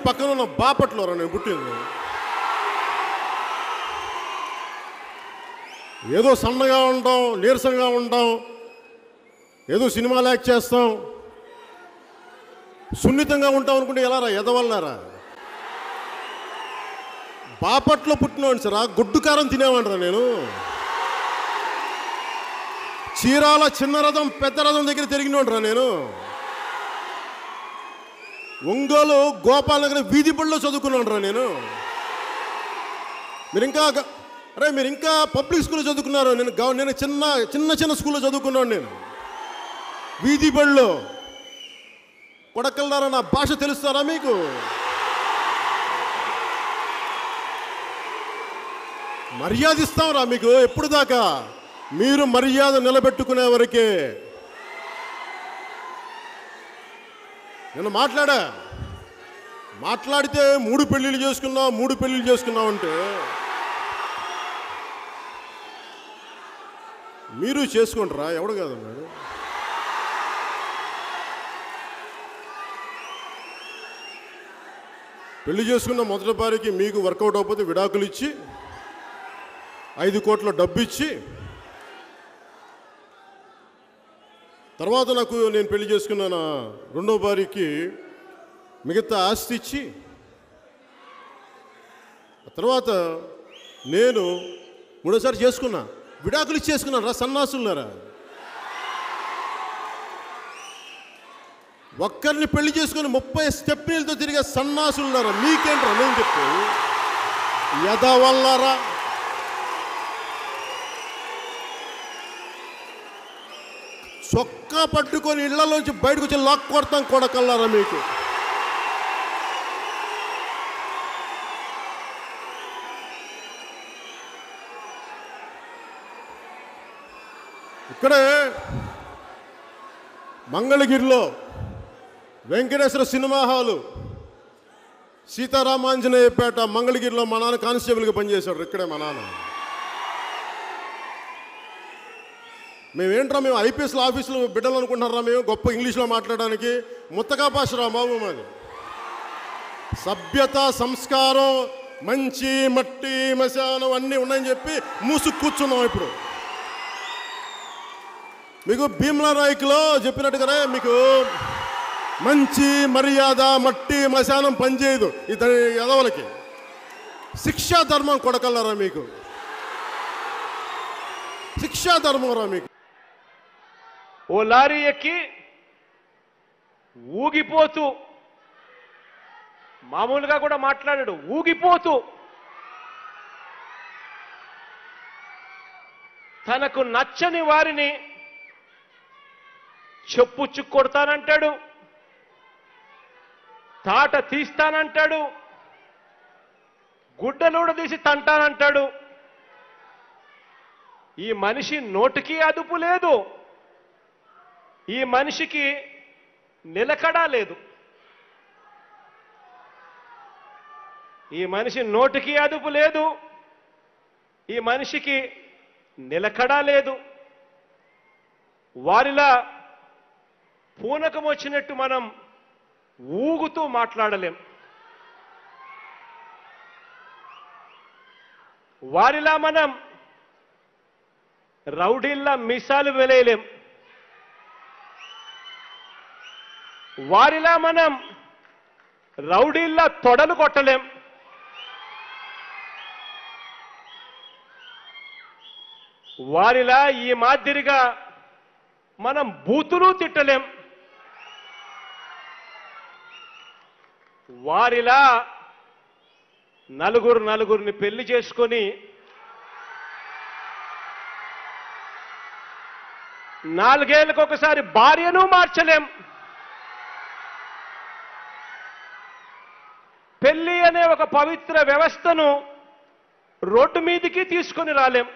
పక్కన ఉన్న బాపట్లో రా నేను పుట్టింది ఏదో సన్నగా ఉంటాం నీరసంగా ఉంటాం ఏదో సినిమాలు యాక్ట్ చేస్తాం సున్నితంగా ఉంటాం అనుకుంటే ఎలా రా ఎదవల్లారా బాపట్లో పుట్టినవాడిని సార్ గుడ్డు కారం తినేవాడిరా నేను చీరాల చిన్న రథం పెద్ద రథం దగ్గర తిరిగినోడ్రా నేను ఒంగోలు గోపాలనగర్ వీధి బడిలో చదువుకున్నాను నేను మీరు ఇంకా గ- అరే మీరు ఇంకా పబ్లిక్ స్కూల్లో చదువుకున్నారు నేను గవ- నేను చిన్న చిన్న చిన్న స్కూల్లో చదువుకున్నాను నేను వీధి బడిలో కొడకల్లారా నా భాష తెలుస్తారా మీకు మర్యాద ఇస్తాంరా మీకు ఎప్పుడు దాకా మీరు మర్యాద నిలబెట్టుకునే వరకే నేను మాట్లాడా మాట్లాడితే మూడు పెళ్ళిళ్ళు చేసుకున్నావు మూడు పెళ్ళిళ్ళు చేసుకున్నావు అంటే మీరు చేసుకుంటారా ఎవడు కాదన్నాడు పెళ్లి చేసుకున్న మొదటి భార్యకి మీకు వర్కౌట్ అవ్వకపోతే విడాకులు ఇచ్చి ఐదు కోట్ల డబ్బు ఇచ్చి తర్వాత నాకు నేను పెళ్లి చేసుకున్న నా రెండో భార్యకి మిగతా ఆస్తి ఇచ్చి ఆ తర్వాత నేను మూడోసారి చేసుకున్నా విడాకులు ఇచ్చేసుకున్నాను రా సన్నాసులారా ఒక్కరిని పెళ్లి చేసుకుని ముప్పై స్టెప్నీలతో తిరిగే సన్నాసులున్నారా మీకేంట్రా నేను చెప్పు యదవల్లారా చొక్కా పట్టుకొని ఇళ్లలోంచి బయటకు వచ్చి లాక్ కొడతాం కొడకల్లారా మీకు ఇక్కడే మంగళగిరిలో వెంకటేశ్వర సినిమా హాలు సీతారామాంజనేయపేట మంగళగిరిలో మా నాన్న కానిస్టేబుల్గా పనిచేశాడు ఇక్కడే మా నాన్న మేమేంట్రా మేము ఐపీఎస్ల ఆఫీసులో బిడ్డలు అనుకుంటున్నారా మేము గొప్ప ఇంగ్లీష్లో మాట్లాడడానికి ముత్తకా భాషరా బాబు మాది సభ్యత సంస్కారం మంచి మట్టి మశానం అన్నీ ఉన్నాయని చెప్పి మూసుకు కూర్చున్నాం ఇప్పుడు మీకు భీమ్లా నాయకులో చెప్పినట్టుగానే మీకు మంచి మర్యాద మట్టి మశానం పనిచేయదు ఇతని ఎదవలకి శిక్షా ధర్మం కొడకల్లరా మీకు శిక్షా ధర్మం రా మీకు ఓ లారీ ఎక్కి ఊగిపోతూ మామూలుగా కూడా మాట్లాడాడు ఊగిపోతూ తనకు నచ్చని వారిని చెప్పుచ్చు కొడతానంటాడు తాట తీస్తానంటాడు గుడ్డలూడ తీసి తంటానంటాడు ఈ మనిషి నోటికి అదుపు లేదు ఈ మనిషికి నిలకడ లేదు ఈ మనిషి నోటికి అదుపు లేదు ఈ మనిషికి నిలకడ లేదు వారిలా పూనకం వచ్చినట్టు మనం ఊగుతూ మాట్లాడలేం వారిలా మనం రౌడీల్లా మిసాలు వెలేయలేం వారిలా మనం రౌడీల్లా తొడలు కొట్టలేం వారిలా ఈ మాదిరిగా మనం బూతులు తిట్టలేం వారిలా నలుగురు నలుగురిని పెళ్లి చేసుకొని నాలుగేళ్లకు ఒకసారి భార్యను మార్చలేం పెళ్లి అనే ఒక పవిత్ర వ్యవస్థను రోడ్డు మీదికి తీసుకొని రాలేం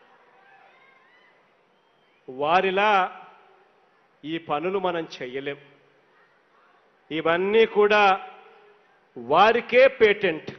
వారిలా ఈ పనులు మనం చెయ్యలేం ఇవన్నీ కూడా వారికే పేటెంట్